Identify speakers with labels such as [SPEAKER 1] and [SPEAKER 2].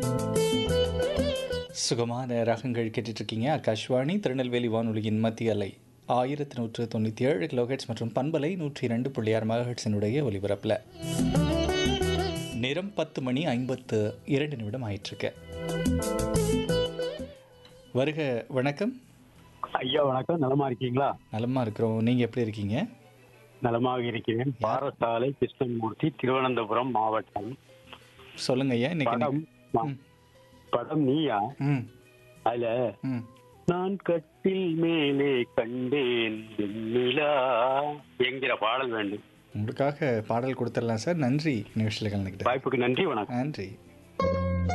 [SPEAKER 1] சுகமான ராகங்கள் கேட்டுட்டு இருக்கீங்க ஆகாஷ்வாணி திருநெல்வேலி வானொலியின் மத்திய அலை ஆயிரத்தி நூற்று தொண்ணூற்றி ஏழு கிலோஹெட்ஸ் மற்றும் பண்பலை நூற்றி இரண்டு புள்ளி ஆறு மெகாஹெட்ஸினுடைய ஒலிபரப்பில் நேரம் பத்து மணி ஐம்பத்து இரண்டு நிமிடம் ஆயிட்டிருக்கு வருக வணக்கம்
[SPEAKER 2] ஐயா வணக்கம் நலமா இருக்கீங்களா
[SPEAKER 1] நலமா இருக்கிறோம் நீங்கள் எப்படி இருக்கீங்க
[SPEAKER 2] நலமாக இருக்கிறேன் பாரசாலை கிருஷ்ணமூர்த்தி திருவனந்தபுரம் மாவட்டம்
[SPEAKER 1] சொல்லுங்க ஐயா இன்னைக்கு
[SPEAKER 2] படம்
[SPEAKER 1] ம்.
[SPEAKER 2] படம் நீயா
[SPEAKER 1] ம்
[SPEAKER 2] அதுல
[SPEAKER 1] ம்
[SPEAKER 2] நான் கட்டில் மேலே கண்டேன் வெண்ணிலா என்கிற பாடல் வேண்டும்
[SPEAKER 1] உங்களுக்காக பாடல் கொடுத்துடலாம் சார் நன்றி நிகழ்ச்சியில் கலந்துக்கிட்டேன்
[SPEAKER 2] வாய்ப்புக்கு நன்றி வணக்கம்
[SPEAKER 1] நன்றி